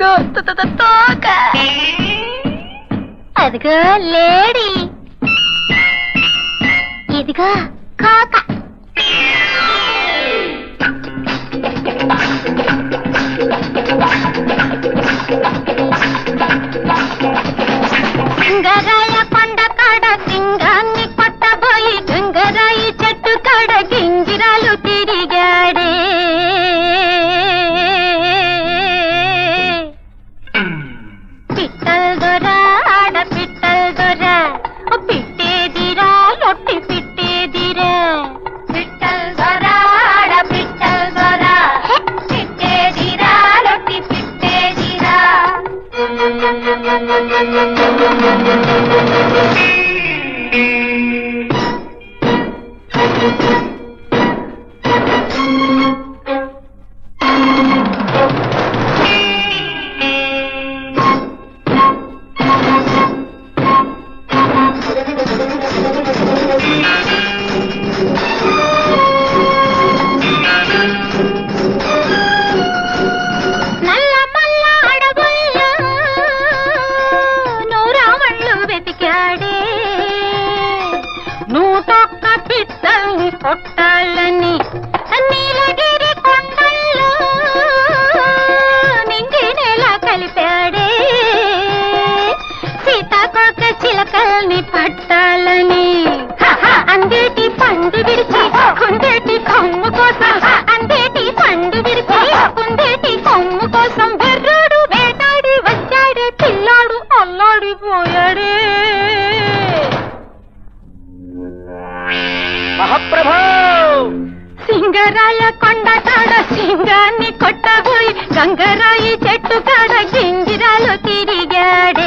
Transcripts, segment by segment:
అదిగో తో- తో- తో- తోక అదిగో లేడీ ఇదిగో కాక గంగరాయ కొండ కాడ సింగాన్ని కొట్టబోయి గంగరాయి చెట్టు కాడ గింగిరాలు తిరిగాడే పిట్టల్ దొర ఆడ పిట్టల్ దొర ఓ పిట్టేదిరా లొట్టి పిట్టేదిరా పిట్టల్ దొర ఆడ పిట్టల్ దొర పిట్టేదిరా లొట్టి పిట్టేదిరా నల్ల మల్ల అడవుల్లో నూరామళ్ళు వెతికాడే నూటొక్క పిట్టల్ని కొట్టాలని నీలగిరి కొండల్లో నింగి నెల కలిపాడే సీతాకోక చిలకల్ని పట్టాలని అందేటి పండు విడిచి కుందేటి కొమ్ము కోసం అందేటి పండు విడిచి కుందేటి కొమ్ము కోసం బెర్రాడు వేటాడి వచ్చాడే పిల్లాడు అల్లాడిపోయాడే మహాప్రభో సింగరాయ కొండ కాడ సింగాన్ని కొట్టబోయి గంగరాయి చెట్టు కాడ గింగిరాలు తిరిగాడే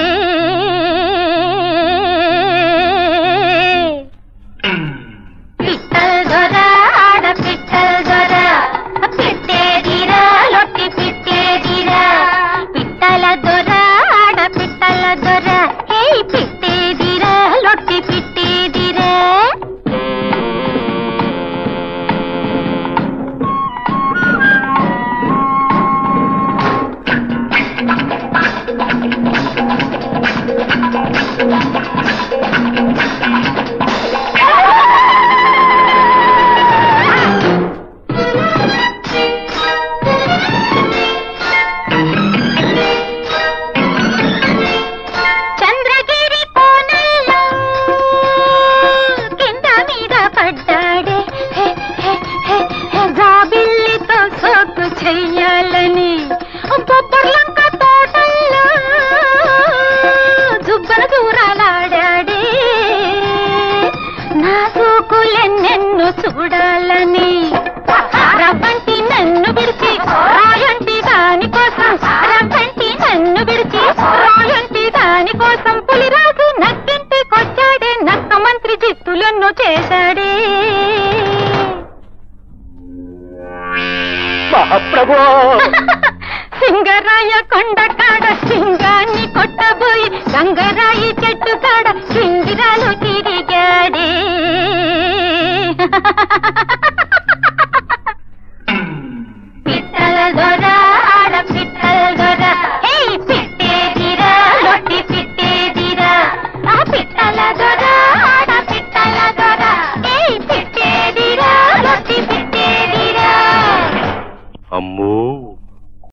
పిట్టల్ దొర ఆడ పిట్టల్ దొర పిట్టేదిరా లొట్టి పిట్టేదిరా పిట్టల దొర ఆడ పిట్టల దొర హే పిట్టేదిరా లొట్టి పిట్టేదిరా చంద్రగిరి కోనల్లో కింద మీద పడ్డాడే హే, హే, హే, హే, జాబిల్లితో సోకు చెయ్యాలని బొబ్బర్లంక తోటల్లో జుబ్బన దూరాలాడాడే నా సోకులెన్నెన్ను చూడాలని రవ్వంటి నన్ను విడిచి రాయంటి దాని కోసం రవ్వంటి నన్ను విడిచి రాయంటి దాని కోసం పులిరాజు నక్కింటికొచ్చాడే నక్క మంత్రి జిత్తులెన్నో చేశాడే మహాప్రభో సింగరాయ కొండ కాడ సింగాన్ని కొట్టబోయి గంగరాయి చెట్టు కాడ సింగిరాలు తిరిగాడే పిట్టల దొర ఆడ పిట్టల దొర హే పిట్టేదిరా లొట్టి పిట్టేదిరా ఆ పిట్టల దొర ఆడ పిట్టల దొర హే పిట్టేదిరా లొట్టి పిట్టేదిరా అమ్మో